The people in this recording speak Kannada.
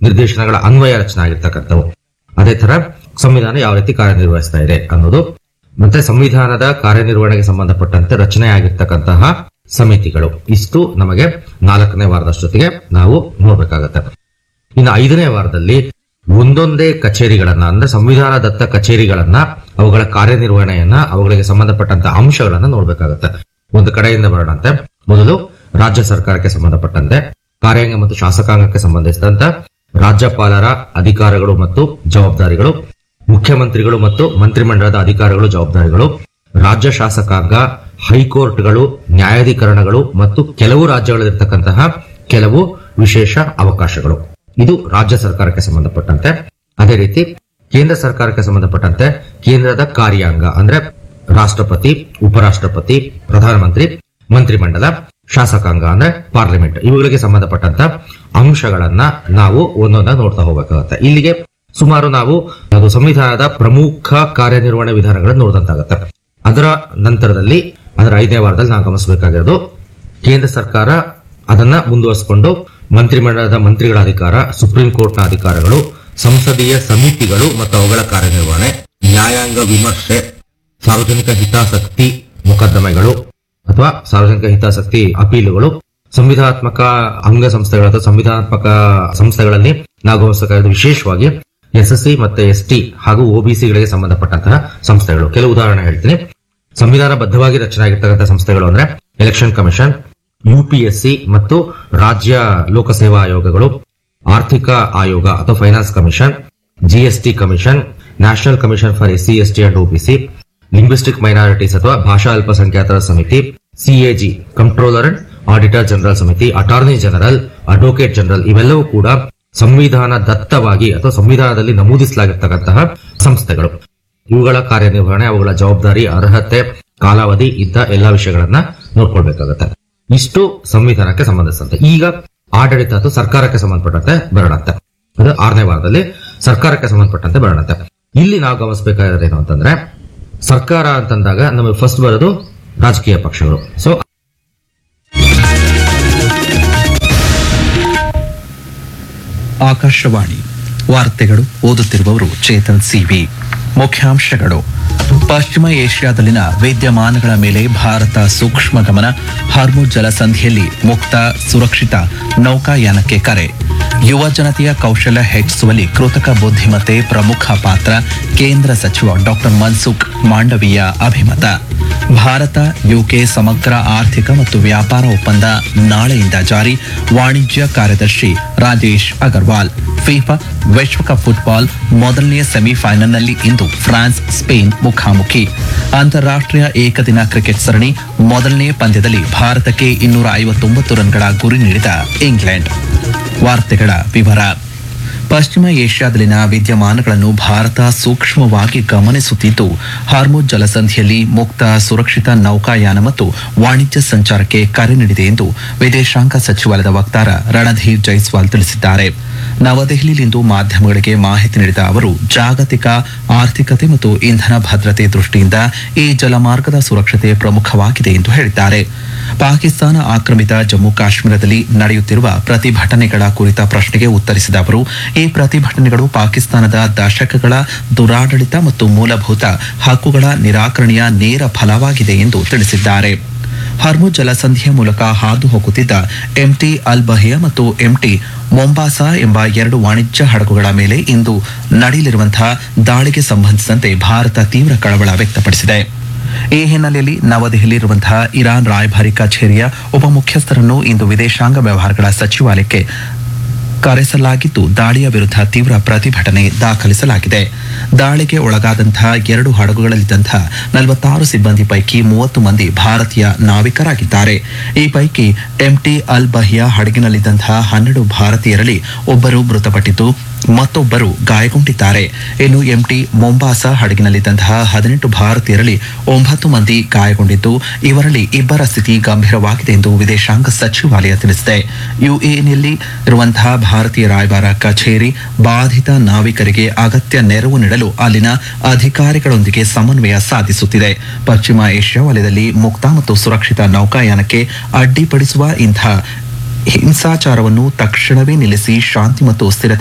ನಿರ್ದೇಶನಗಳ ಅನ್ವಯ ರಚನೆ ಆಗಿರ್ತಕ್ಕಂಥವು ಅದೇ ತರ ಸಂವಿಧಾನ ಯಾವ ರೀತಿ ಕಾರ್ಯನಿರ್ವಹಿಸ್ತಾ ಇದೆ ಅನ್ನೋದು ಮತ್ತೆ ಸಂವಿಧಾನದ ಕಾರ್ಯನಿರ್ವಹಣೆಗೆ ಸಂಬಂಧಪಟ್ಟಂತೆ ರಚನೆ ಆಗಿರ್ತಕ್ಕಂತಹ ಸಮಿತಿಗಳು ಇಷ್ಟು ನಮಗೆ ನಾಲ್ಕನೇ ವಾರದಷ್ಟೊತ್ತಿಗೆ ನಾವು ನೋಡ್ಬೇಕಾಗತ್ತೆ ಇನ್ನು ಐದನೇ ವಾರದಲ್ಲಿ ಒಂದೊಂದೇ ಕಚೇರಿಗಳನ್ನ ಅಂದ್ರೆ ಸಂವಿಧಾನದತ್ತ ಕಚೇರಿಗಳನ್ನ ಅವುಗಳ ಕಾರ್ಯನಿರ್ವಹಣೆಯನ್ನ ಅವುಗಳಿಗೆ ಸಂಬಂಧಪಟ್ಟಂತ ಅಂಶಗಳನ್ನ ನೋಡ್ಬೇಕಾಗತ್ತೆ ಒಂದು ಕಡೆಯಿಂದ ಬರೋಣಂತೆ ಮೊದಲು ರಾಜ್ಯ ಸರ್ಕಾರಕ್ಕೆ ಸಂಬಂಧಪಟ್ಟಂತೆ ಕಾರ್ಯಾಂಗ ಮತ್ತು ಶಾಸಕಾಂಗಕ್ಕೆ ಸಂಬಂಧಿಸಿದಂತ ರಾಜ್ಯಪಾಲರ ಅಧಿಕಾರಗಳು ಮತ್ತು ಜವಾಬ್ದಾರಿಗಳು ಮುಖ್ಯಮಂತ್ರಿಗಳು ಮತ್ತು ಮಂತ್ರಿಮಂಡಲದ ಅಧಿಕಾರಗಳು ಜವಾಬ್ದಾರಿಗಳು ರಾಜ್ಯ ಶಾಸಕಾಂಗ ಹೈಕೋರ್ಟ್ಗಳು ನ್ಯಾಯಾಧೀಕರಣಗಳು ಮತ್ತು ಕೆಲವು ರಾಜ್ಯಗಳಲ್ಲಿರ್ತಕ್ಕಂತಹ ಕೆಲವು ವಿಶೇಷ ಅವಕಾಶಗಳು ಇದು ರಾಜ್ಯ ಸರ್ಕಾರಕ್ಕೆ ಸಂಬಂಧಪಟ್ಟಂತೆ ಅದೇ ರೀತಿ ಕೇಂದ್ರ ಸರ್ಕಾರಕ್ಕೆ ಸಂಬಂಧಪಟ್ಟಂತೆ ಕೇಂದ್ರದ ಕಾರ್ಯಾಂಗ ಅಂದ್ರೆ ರಾಷ್ಟ್ರಪತಿ ಉಪರಾಷ್ಟ್ರಪತಿ ಪ್ರಧಾನಮಂತ್ರಿ ಮಂತ್ರಿಮಂಡಲ ಶಾಸಕಾಂಗ ಅಂದ್ರೆ ಪಾರ್ಲಿಮೆಂಟ್ ಇವುಗಳಿಗೆ ಸಂಬಂಧಪಟ್ಟಂತ ಅಂಶಗಳನ್ನ ನಾವು ಒಂದೊಂದಾಗಿ ನೋಡ್ತಾ ಹೋಗ್ಬೇಕಾಗತ್ತೆ ಇಲ್ಲಿಗೆ ಸುಮಾರು ನಾವು ಅದು ಸಂವಿಧಾನದ ಪ್ರಮುಖ ಕಾರ್ಯನಿರ್ವಹಣೆ ವಿಧಾನಗಳನ್ನು ನೋಡಿದಂತಾಗತ್ತೆ ಅದರ ನಂತರದಲ್ಲಿ ಅದರ ಐದನೇ ವಾರದಲ್ಲಿ ನಾವು ಗಮನಿಸಬೇಕಾಗಿರೋದು ಕೇಂದ್ರ ಸರ್ಕಾರ ಅದನ್ನ ಮುಂದುವರಿಸಿಕೊಂಡು ಮಂತ್ರಿಮಂಡಲದ ಮಂತ್ರಿಗಳ ಅಧಿಕಾರ ಸುಪ್ರೀಂ ಕೋರ್ಟ್ನ ಅಧಿಕಾರಗಳು ಸಂಸದೀಯ ಸಮಿತಿಗಳು ಮತ್ತು ಅವುಗಳ ಕಾರ್ಯನಿರ್ವಹಣೆ ನ್ಯಾಯಾಂಗ ವಿಮರ್ಶೆ ಸಾರ್ವಜನಿಕ ಹಿತಾಸಕ್ತಿ ಮೊಕದ್ದಮೆಗಳು ಅಥವಾ ಸಾರ್ವಜನಿಕ ಹಿತಾಸಕ್ತಿ ಅಪೀಲುಗಳು ಸಂವಿಧಾನಾತ್ಮಕ ಅಂಗಸಂಸ್ಥೆಗಳು ಅಥವಾ ಸಂವಿಧಾನಾತ್ಮಕ ಸಂಸ್ಥೆಗಳಲ್ಲಿ ನಾವು ಗಮನಿಸಬೇಕಾದ ವಿಶೇಷವಾಗಿ ಎಸ್ಎಸ್ಸಿ ಮತ್ತೆ ಎಸ್ಟಿ ಹಾಗೂ ಒಬಿಸಿಗಳಿಗೆ ಸಂಬಂಧಪಟ್ಟಂತಹ ಸಂಸ್ಥೆಗಳು ಕೆಲವು ಉದಾಹರಣೆ ಹೇಳ್ತೀನಿ ಸಂವಿಧಾನಬದ್ಧವಾಗಿ ರಚನೆ ಆಗಿರ್ತಕ್ಕಂಥ ಸಂಸ್ಥೆಗಳು ಅಂದ್ರೆ ಎಲೆಕ್ಷನ್ ಕಮಿಷನ್ ಯುಪಿಎಸ್ಸಿ ಮತ್ತು ರಾಜ್ಯ ಲೋಕಸೇವಾ ಆಯೋಗಗಳು ಆರ್ಥಿಕ ಆಯೋಗ ಅಥವಾ finance commission GST commission national commission for SC ST and OBC linguistic minorities ಅಥವಾ ಭಾಷಾ ಅಲ್ಪಸಂಖ್ಯಾತರ ಸಮಿತಿ CAG controller and auditor general ಸಮಿತಿ ಅಟಾರ್ನಿ ಜನರಲ್ ಅಡ್ವೊಕೇಟ್ ಜನರಲ್ ಇವೆಲ್ಲವೂ ಕೂಡ ಸಂವಿಧಾನ ದತ್ತವಾಗಿ ಅಥವಾ ಸಂವಿಧಾನದಲ್ಲಿ ನಮೂದಿಸಲಾಗಿರ್ತಕ್ಕಂತಹ ಸಂಸ್ಥೆಗಳು ಇವುಗಳ ಕಾರ್ಯನಿರ್ವಹಣೆ ಅವುಗಳ ಜವಾಬ್ದಾರಿ ಅರ್ಹತೆ ಕಾಲಾವಧಿ ಇದ್ದ ಎಲ್ಲಾ ವಿಷಯಗಳನ್ನ ನೋಡ್ಕೊಳ್ಬೇಕಾಗತ್ತೆ ಇಷ್ಟು ಸಂವಿಧಾನಕ್ಕೆ ಸಂಬಂಧಿಸಿದಂತೆ ಈಗ ಆಡಳಿತ ಅಥವಾ ಸರ್ಕಾರಕ್ಕೆ ಸಂಬಂಧಪಟ್ಟಂತೆ ಬರೋಣಂತೆ ಅದು ಆರನೇ ವಾರದಲ್ಲಿ ಸರ್ಕಾರಕ್ಕೆ ಸಂಬಂಧಪಟ್ಟಂತೆ ಬರೋಣಂತೆ ಇಲ್ಲಿ ನಾವು ಗಮನಿಸಬೇಕಾಗಿರೋದೇನು ಅಂತಂದ್ರೆ ಸರ್ಕಾರ ಅಂತಂದಾಗ ನಮಗೆ ಫಸ್ಟ್ ಬರೋದು ರಾಜಕೀಯ ಪಕ್ಷಗಳು ಸೊ ಆಕಾಶವಾಣಿ ವಾರ್ತೆಗಳು ಓದುತ್ತಿರುವವರು ಚೇತನ್ ಸಿವಿ ಮುಖ್ಯಾಂಶಗಳು ಪಶ್ಚಿಮ ಏಷ್ಯಾದಲ್ಲಿನ ವಿದ್ಯಮಾನಗಳ ಮೇಲೆ ಭಾರತ ಸೂಕ್ಷ್ಮ ಗಮನ ಹಾರ್ಮುಜ್ ಜಲಸಂಧಿಯಲ್ಲಿ ಮುಕ್ತ ಸುರಕ್ಷಿತ ನೌಕಾಯಾನಕ್ಕೆ ಕರೆ ಯುವ ಜನತೆಯ ಕೌಶಲ್ಯ ಹೆಚ್ಚಿಸುವಲ್ಲಿ ಕೃತಕ ಬುದ್ಧಿಮತ್ತೆ ಪ್ರಮುಖ ಪಾತ್ರ ಕೇಂದ್ರ ಸಚಿವ ಡಾಕ್ಟರ್ ಮನ್ಸುಖ್ ಮಾಂಡವೀಯ ಅಭಿಮತ ಭಾರತ ಯುಕೆ ಸಮಗ್ರ ಆರ್ಥಿಕ ಮತ್ತು ವ್ಯಾಪಾರ ಒಪ್ಪಂದ ನಾಳೆಯಿಂದ ಜಾರಿ ವಾಣಿಜ್ಯ ಕಾರ್ಯದರ್ಶಿ ರಾಜೇಶ್ ಅಗರ್ವಾಲ್ ಫಿಫಾ ವಿಶ್ವಕಪ್ ಫುಟ್ಬಾಲ್ ಮೊದಲನೆಯ ಸೆಮಿಫೈನಲ್ನಲ್ಲಿ ಇಂದು ಫ್ರಾನ್ಸ್ ಸ್ಪೇನ್ ಮುಖಾಮುಖಿ ಅಂತಾರಾಷ್ಟ್ರೀಯ ಏಕದಿನ ಕ್ರಿಕೆಟ್ ಸರಣಿ ಮೊದಲನೇ ಪಂದ್ಯದಲ್ಲಿ ಭಾರತಕ್ಕೆ ಇನ್ನೂರ ಐವತ್ತೊಂಬತ್ತು ರನ್ಗಳ ಗುರಿ ನೀಡಿದ ಇಂಗ್ಲೆಂಡ್ ವಾರ್ತೆಗಳ ವಿವರ ಪಶ್ಚಿಮ ಏಷ್ಯಾದಲ್ಲಿನ ವಿದ್ಯಮಾನಗಳನ್ನು ಭಾರತ ಸೂಕ್ಷ್ಮವಾಗಿ ಗಮನಿಸುತ್ತಿದ್ದು ಹಾರ್ಮುಜ್ ಜಲಸಂಧಿಯಲ್ಲಿ ಮುಕ್ತ ಸುರಕ್ಷಿತ ನೌಕಾಯಾನ ಮತ್ತು ವಾಣಿಜ್ಯ ಸಂಚಾರಕ್ಕೆ ಕರೆ ನೀಡಿದೆ ಎಂದು ವಿದೇಶಾಂಗ ಸಚಿವಾಲಯದ ವಕ್ತಾರ ರಣಧೀರ್ ಜೈಸ್ವಾಲ್ ತಿಳಿಸಿದ್ದಾರೆ ನವದೆಹಲಿಯಲ್ಲಿಂದು ಮಾಧ್ಯಮಗಳಿಗೆ ಮಾಹಿತಿ ನೀಡಿದ ಅವರು ಜಾಗತಿಕ ಆರ್ಥಿಕತೆ ಮತ್ತು ಇಂಧನ ಭದ್ರತೆ ದೃಷ್ಟಿಯಿಂದ ಈ ಜಲಮಾರ್ಗದ ಸುರಕ್ಷತೆ ಪ್ರಮುಖವಾಗಿದೆ ಎಂದು ಹೇಳಿದ್ದಾರೆ ಪಾಕಿಸ್ತಾನ ಆಕ್ರಮಿತ ಜಮ್ಮು ಕಾಶ್ಮೀರದಲ್ಲಿ ನಡೆಯುತ್ತಿರುವ ಪ್ರತಿಭಟನೆಗಳ ಕುರಿತ ಪ್ರಶ್ನೆಗೆ ಉತ್ತರಿಸಿದ ಅವರು ಈ ಪ್ರತಿಭಟನೆಗಳು ಪಾಕಿಸ್ತಾನದ ದಶಕಗಳ ದುರಾಡಳಿತ ಮತ್ತು ಮೂಲಭೂತ ಹಕ್ಕುಗಳ ನಿರಾಕರಣೆಯ ನೇರ ಫಲವಾಗಿದೆ ಎಂದು ತಿಳಿಸಿದ್ದಾರೆ ಹರ್ಮುಜ್ ಜಲಸಂಧಿಯ ಮೂಲಕ ಹಾದು ಹೋಗುತ್ತಿದ್ದ ಎಂಟಿ ಅಲ್ ಬಹಿಯಾ ಮತ್ತು ಎಂಟಿ ಮೊಂಬಾಸಾ ಎಂಬ ಎರಡು ವಾಣಿಜ್ಯ ಹಡಗುಗಳ ಮೇಲೆ ಇಂದು ನಡೆಯಲಿರುವಂತಹ ದಾಳಿಗೆ ಸಂಬಂಧಿಸಿದಂತೆ ಭಾರತ ತೀವ್ರ ಕಳವಳ ವ್ಯಕ್ತಪಡಿಸಿದೆ ಈ ಹಿನ್ನೆಲೆಯಲ್ಲಿ ನವದೆಹಲಿಯಲ್ಲಿರುವಂತಹ ಇರಾನ್ ರಾಯಭಾರಿ ಕಚೇರಿಯ ಉಪಮುಖ್ಯಸ್ಥರನ್ನು ಇಂದು ವಿದೇಶಾಂಗ ವ್ಯವಹಾರಗಳ ಸಚಿವಾಲಯಕ್ಕೆ ಕರೆಸಲಾಗಿದ್ದು ದಾಳಿಯ ವಿರುದ್ಧ ತೀವ್ರ ಪ್ರತಿಭಟನೆ ದಾಖಲಿಸಲಾಗಿದೆ ದಾಳಿಗೆ ಒಳಗಾದಂತಹ ಎರಡು ಹಡಗುಗಳಲ್ಲಿದ್ದಂತಹ ನಲವತ್ತಾರು ಸಿಬ್ಬಂದಿ ಪೈಕಿ ಮೂವತ್ತು ಮಂದಿ ಭಾರತೀಯ ನಾವಿಕರಾಗಿದ್ದಾರೆ ಈ ಪೈಕಿ ಎಂಟಿ ಅಲ್ ಬಹಿಯಾ ಹಡಗಿನಲ್ಲಿದ್ದಂತಹ ಹನ್ನೆರಡು ಭಾರತೀಯರಲ್ಲಿ ಒಬ್ಬರು ಮೃತಪಟ್ಟಿದ್ದು ಮತ್ತೊಬ್ಬರು ಗಾಯಗೊಂಡಿದ್ದಾರೆ ಇನ್ನು ಎಂಟಿ ಮೊಂಬಾಸಾ ಹಡಗಿನಲ್ಲಿದ್ದಂತಹ ಹದಿನೆಂಟು ಭಾರತೀಯರಲ್ಲಿ ಒಂಬತ್ತು ಮಂದಿ ಗಾಯಗೊಂಡಿದ್ದು ಇವರಲ್ಲಿ ಇಬ್ಬರ ಸ್ಥಿತಿ ಗಂಭೀರವಾಗಿದೆ ಎಂದು ವಿದೇಶಾಂಗ ಸಚಿವಾಲಯ ತಿಳಿಸಿದೆ ಯುಎಇನಲ್ಲಿ ಇರುವಂತಹ ಭಾರತೀಯ ರಾಯಭಾರ ಕಚೇರಿ ಬಾಧಿತ ನಾವಿಕರಿಗೆ ಅಗತ್ಯ ನೆರವು ನೀಡಲು ಅಲ್ಲಿನ ಅಧಿಕಾರಿಗಳೊಂದಿಗೆ ಸಮನ್ವಯ ಸಾಧಿಸುತ್ತಿದೆ ಪಶ್ಚಿಮ ಏಷ್ಯಾ ವಲಯದಲ್ಲಿ ಮುಕ್ತ ಮತ್ತು ಸುರಕ್ಷಿತ ನೌಕಾಯಾನಕ್ಕೆ ಅಡ್ಡಿಪಡಿಸುವ ಇಂತಹ ಹಿಂಸಾಚಾರವನ್ನು ತಕ್ಷಣವೇ ನಿಲ್ಲಿಸಿ ಶಾಂತಿ ಮತ್ತು ಸ್ಥಿರತೆ